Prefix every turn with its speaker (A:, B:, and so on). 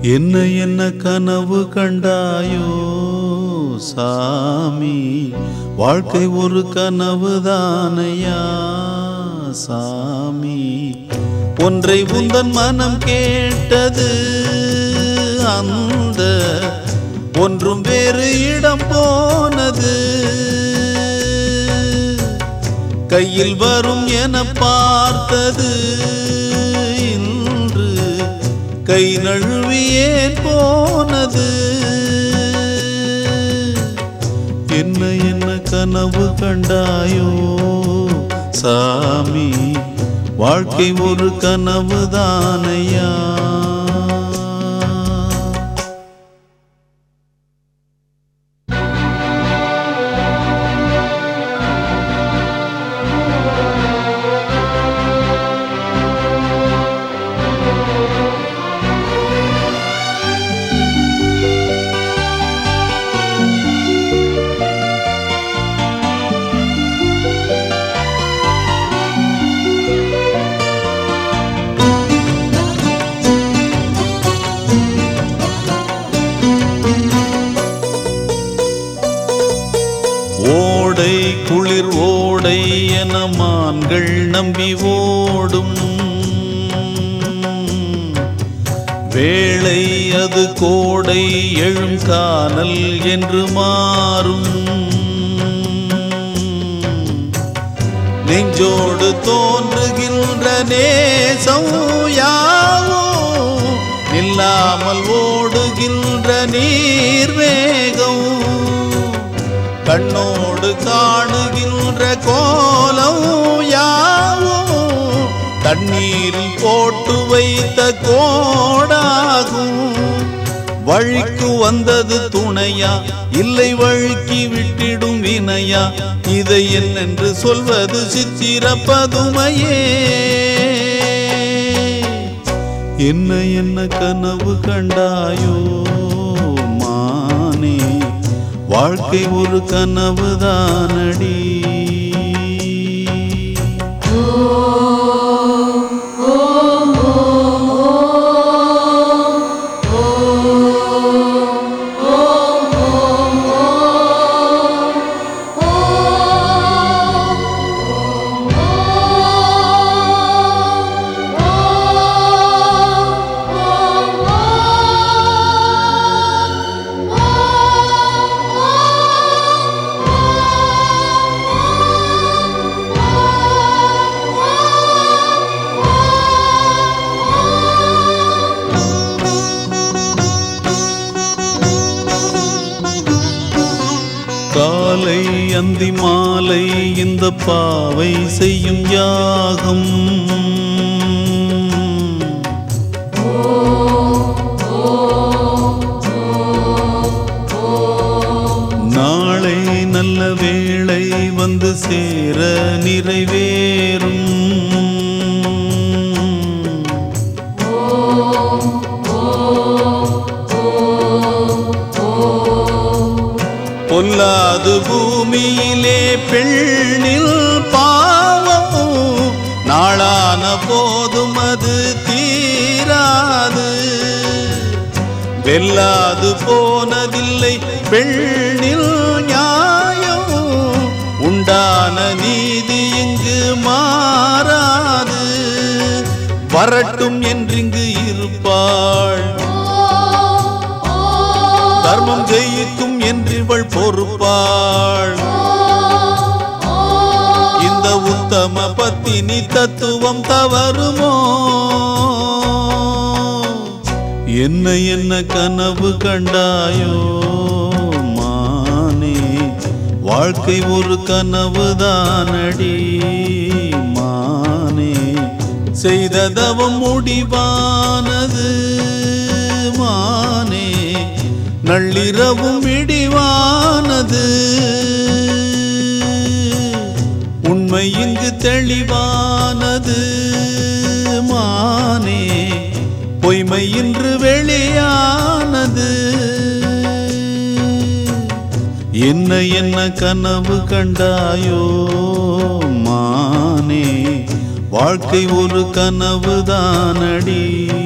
A: என்ன என்ன கனவு கண்டாயோ சாமி வாழ்க்கை ஒரு கனவு தானையா சாமி ஒன்றை உந்தன் மனம் கேட்டது அந்த ஒன்றும் வேறு இடம் போனது கையில் வரும் என பார்த்தது இன்று கை நழுவியே போனது என்ன என்ன கனவு கண்டாயோ சாமி வாழ்க்கை ஒரு கனவு தானையா ஓடை குளிர் ஓடை என மான்கள் நம்பி ஓடும் வேளை அது கோடை எழும் கானல் என்று மாறும் நெஞ்சோடு தோன்றுகின்ற நேசம் யாவோ நில்லாமல் ஓடுகின்ற நீர்வேகம் கண்ணோடு காணுகின்ற கோலம் யாவோ தண்ணீரில் போட்டு வைத்த கோடாகும் வழிக்கு வந்தது துணையா இல்லை வழுக்கி விட்டிடும் வினையா இதை என்னென்று சொல்வது சித்திர பதுமையே என்ன என்ன கனவு கண்டாயோ மானே வாழ்க்கை ஒரு கனவு தானடி காலை அந்தி மாலை இந்த பாவை செய்யும் யாகம் நாளை நல்ல வேளை வந்து சேர நிறைவேறும் பொல்லாது பூமியிலே பெண்ணில் பாவம் நாளான போதும் அது தீராது வெல்லாது போனதில்லை பெண்ணில் நியாயம் உண்டான நீதி இங்கு மாறாது வரட்டும் என்றிங்கு இருப்பாள் தர்மம் ஜெயிக்கும் என்றிவள் பொறுப்பாள் இந்த உத்தம பத்தினி தத்துவம் தவறுமோ என்ன என்ன கனவு கண்டாயோ மானே வாழ்க்கை ஒரு கனவு தானடி மானே செய்த தவம் முடிவானது மானே நள்ளிரவும் இடிவானது உண்மை இங்கு தெளிவானது மானே பொய்மை இன்று வெளியானது என்ன என்ன கனவு கண்டாயோ மானே வாழ்க்கை ஒரு கனவு தானடி